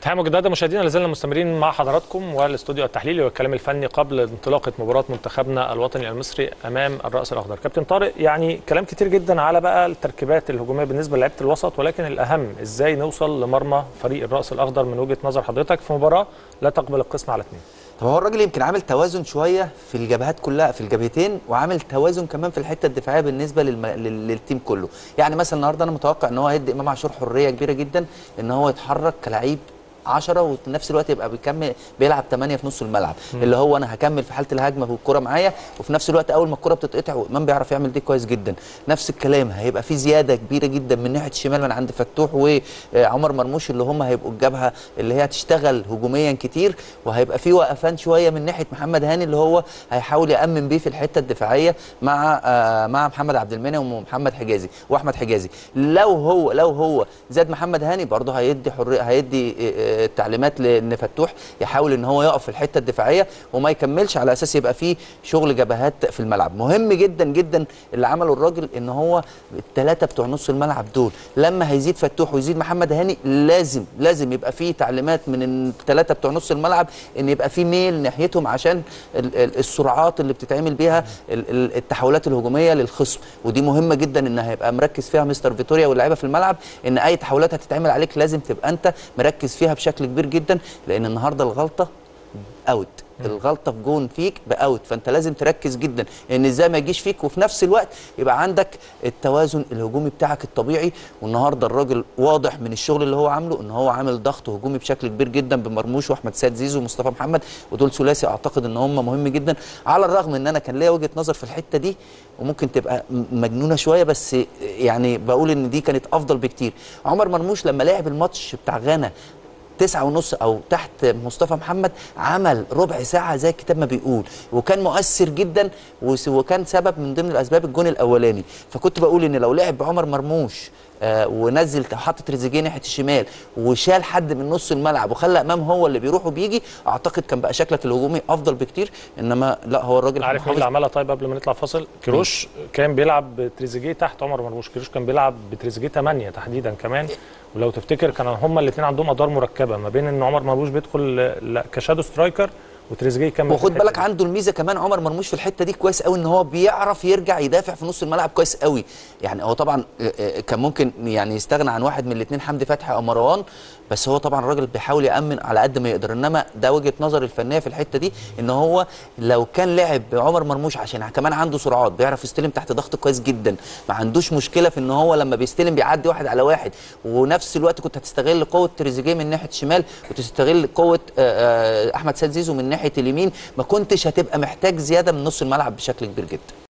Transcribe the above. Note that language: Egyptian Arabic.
تحية مجددة مشاهدينا لازلنا مستمرين مع حضراتكم والاستوديو التحليلي والكلام الفني قبل انطلاقة مباراة منتخبنا الوطني المصري أمام الرأس الأخضر كابتن طارق يعني كلام كتير جدا على بقى التركيبات الهجومية بالنسبة لعيبة الوسط ولكن الأهم إزاي نوصل لمرمى فريق الرأس الأخضر من وجهة نظر حضرتك في مباراة لا تقبل القسم على اثنين طب هو الراجل يمكن عامل توازن شويه في الجبهات كلها في الجبهتين وعامل توازن كمان في الحته الدفاعيه بالنسبه للم... لل... للتيم كله يعني مثلا النهارده انا متوقع ان هو هيدي امام عاشور حريه كبيره جدا ان هو يتحرك كلاعب 10 وفي نفس الوقت يبقى بيكمل بيلعب 8 في نص الملعب م. اللي هو انا هكمل في حاله الهجمه والكره معايا وفي نفس الوقت اول ما الكره بتتقطع وامام بيعرف يعمل دي كويس جدا نفس الكلام هيبقى في زياده كبيره جدا من ناحيه الشمال من عند فتوح وعمر مرموش اللي هم هيبقوا الجبهه اللي هي هتشتغل هجوميا كتير وهيبقى في وقفان شويه من ناحيه محمد هاني اللي هو هيحاول يامن بيه في الحته الدفاعيه مع آه مع محمد عبد المنعم ومحمد حجازي واحمد حجازي لو هو لو هو زاد محمد هاني برضه هيدي حريه هيدي آه تعليمات لان فتوح يحاول ان هو يقف في الحته الدفاعيه وما يكملش على اساس يبقى فيه شغل جبهات في الملعب مهم جدا جدا اللي عمله الراجل ان هو الثلاثه بتوع نص الملعب دول لما هيزيد فتوح ويزيد محمد هاني لازم لازم يبقى فيه تعليمات من الثلاثه بتوع نص الملعب ان يبقى فيه ميل ناحيتهم عشان السرعات اللي بتتعمل بيها التحولات الهجوميه للخصم ودي مهمه جدا ان هيبقى مركز فيها مستر فيتوريا واللعيبه في الملعب ان اي تحولات هتتعمل عليك لازم تبقى انت مركز فيها بشكل كبير جدا لان النهارده الغلطه اوت الغلطه في جون فيك باوت فانت لازم تركز جدا ان ازاي ما يجيش فيك وفي نفس الوقت يبقى عندك التوازن الهجومي بتاعك الطبيعي والنهارده الراجل واضح من الشغل اللي هو عامله ان هو عامل ضغط هجومي بشكل كبير جدا بمرموش واحمد سيد زيزو ومصطفى محمد ودول ثلاثي اعتقد ان هم مهم جدا على الرغم ان انا كان ليا وجهه نظر في الحته دي وممكن تبقى مجنونه شويه بس يعني بقول ان دي كانت افضل بكتير عمر مرموش لما لعب الماتش بتاع غانا تسعة ونص او تحت مصطفى محمد عمل ربع ساعه زي الكتاب ما بيقول وكان مؤثر جدا وكان سبب من ضمن الاسباب الجون الاولاني فكنت بقول ان لو لعب بعمر مرموش آه ونزل حط تريزيجيه ناحيه الشمال وشال حد من نص الملعب وخلى امام هو اللي بيروح وبيجي اعتقد كان بقى شكلك الهجومي افضل بكتير انما لا هو الراجل عارف مين اللي عملها طيب قبل ما نطلع فاصل كروش كان بيلعب بتريزيجيه تحت عمر مرموش كروش كان بيلعب بتريزيجيه 8 تحديدا كمان ولو تفتكر كان هما الاثنين عندهم ادوار مركبه ما بين ان عمر مرموش بيدخل كشادو سترايكر وتريزيجيه يكمل وخد بالك عنده الميزه كمان عمر مرموش في الحته دي كويس قوي ان هو بيعرف يرجع يدافع في نص الملعب كويس قوي يعني هو طبعا كان ممكن يعني يستغنى عن واحد من الاثنين حمدي فتحي او مروان بس هو طبعا الراجل بيحاول يامن على قد ما يقدر انما ده وجهه نظر الفنيه في الحته دي ان هو لو كان لعب بعمر مرموش عشان كمان عنده سرعات بيعرف يستلم تحت ضغط كويس جدا ما عندوش مشكله في ان هو لما بيستلم بيعدي واحد على واحد ونفس الوقت كنت هتستغل قوه تريزيجيه من ناحيه الشمال وتستغل قوه احمد سيد زيزو من ناحيه اليمين ما كنتش هتبقى محتاج زياده من نص الملعب بشكل كبير جدا